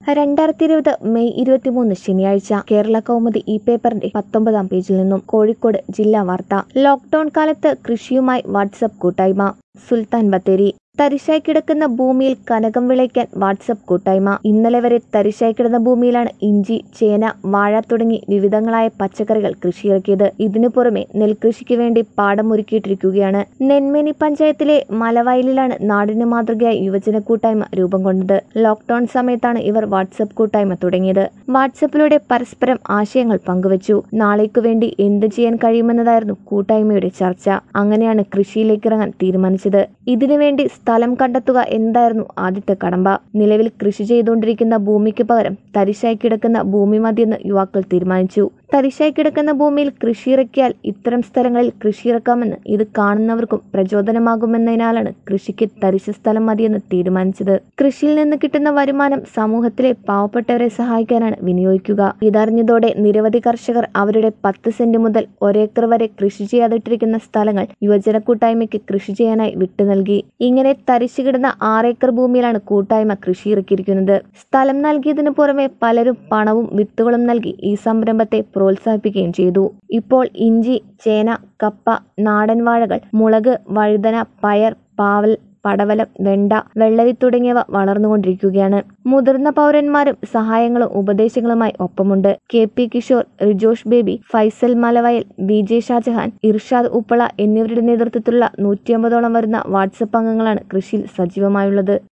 രണ്ടായിരത്തി ഇരുപത് മെയ് ഇരുപത്തിമൂന്ന് ശനിയാഴ്ച കേരള കൗമുദി ഈ പേപ്പറിന്റെ പത്തൊമ്പതാം പേജിൽ നിന്നും കോഴിക്കോട് ജില്ലാ വാർത്ത ലോക്ഡൌൺ കാലത്ത് കൃഷിയുമായി വാട്സപ്പ് കൂട്ടായ്മ സുൽത്താൻ ബത്തേരി തരിശായി കിടക്കുന്ന ഭൂമിയിൽ കനകം വിളയ്ക്കാൻ വാട്സപ്പ് കൂട്ടായ്മ ഇന്നലെ വരെ തരിശായി കിടന്ന ഭൂമിയിലാണ് ഇഞ്ചി ചേന വാഴ തുടങ്ങി വിവിധങ്ങളായ പച്ചക്കറികൾ കൃഷിയിറക്കിയത് ഇതിനു പുറമെ നെൽകൃഷിക്ക് വേണ്ടി പാടമൊരുക്കിയിട്ടിരിക്കുകയാണ് നെന്മേനി പഞ്ചായത്തിലെ മലവയലിലാണ് നാടിന് മാതൃകയായി യുവജന കൂട്ടായ്മ രൂപം കൊണ്ടത് ലോക്ഡൌൺ സമയത്താണ് ഇവർ വാട്സപ്പ് കൂട്ടായ്മ തുടങ്ങിയത് വാട്സപ്പിലൂടെ പരസ്പരം ആശയങ്ങൾ പങ്കുവച്ചു നാളേക്കു വേണ്ടി എന്ത് ചെയ്യാൻ കഴിയുമെന്നതായിരുന്നു കൂട്ടായ്മയുടെ ചർച്ച അങ്ങനെയാണ് കൃഷിയിലേക്ക് ഇറങ്ങാൻ തീരുമാനിച്ചത് ഇതിനുവേണ്ടി സ്ഥലം കണ്ടെത്തുക എന്തായിരുന്നു ആദ്യത്തെ കടമ്പ നിലവിൽ കൃഷി ചെയ്തുകൊണ്ടിരിക്കുന്ന ഭൂമിക്ക് പകരം തരിശായി കിടക്കുന്ന ഭൂമി മതിയെന്ന് യുവാക്കൾ തീരുമാനിച്ചു തരിശായി കിടക്കുന്ന ഭൂമിയിൽ കൃഷിയിറക്കിയാൽ ഇത്തരം സ്ഥലങ്ങളിൽ കൃഷിയിറക്കാമെന്ന് ഇത് കാണുന്നവർക്കും പ്രചോദനമാകുമെന്നതിനാലാണ് കൃഷിക്ക് തരിശ് സ്ഥലം മതിയെന്ന് തീരുമാനിച്ചത് കൃഷിയിൽ നിന്ന് കിട്ടുന്ന വരുമാനം സമൂഹത്തിലെ പാവപ്പെട്ടവരെ സഹായിക്കാനാണ് വിനിയോഗിക്കുക ഇതറിഞ്ഞതോടെ നിരവധി കർഷകർ അവരുടെ പത്ത് സെന്റ് മുതൽ ഒരേക്കർ വരെ കൃഷി ചെയ്യാതിട്ടിരിക്കുന്ന സ്ഥലങ്ങൾ യുവജന കൂട്ടായ്മയ്ക്ക് കൃഷി ചെയ്യാനായി വിട്ടു നൽകി ഇങ്ങനെ തരിച്ചു കിടന്ന ആറേക്കർ ഭൂമിയിലാണ് കൂട്ടായ്മ കൃഷിയിറക്കിയിരിക്കുന്നത് സ്ഥലം നൽകിയതിനു പുറമെ പലരും പണവും വിത്തുകളും നൽകി ഈ സംരംഭത്തെ പ്രോത്സാഹിപ്പിക്കുകയും ചെയ്തു ഇപ്പോൾ ഇഞ്ചി ചേന കപ്പ നാടൻ വാഴകൾ മുളക് വഴുതന പയർ പാവൽ പടവലം വെണ്ട വെള്ളരി തുടങ്ങിയവ വളർന്നുകൊണ്ടിരിക്കുകയാണ് മുതിർന്ന പൗരന്മാരും സഹായങ്ങളും ഉപദേശങ്ങളുമായി ഒപ്പമുണ്ട് K P Kishore Rijosh Baby Faisal Malavayal V J Shahjahan Irshad Uppala എന്നിവരുടെ നേതൃത്വത്തിലുള്ള നൂറ്റിയമ്പതോളം വരുന്ന വാട്സപ്പ് അംഗങ്ങളാണ് കൃഷിയിൽ സജീവമായുള്ളത്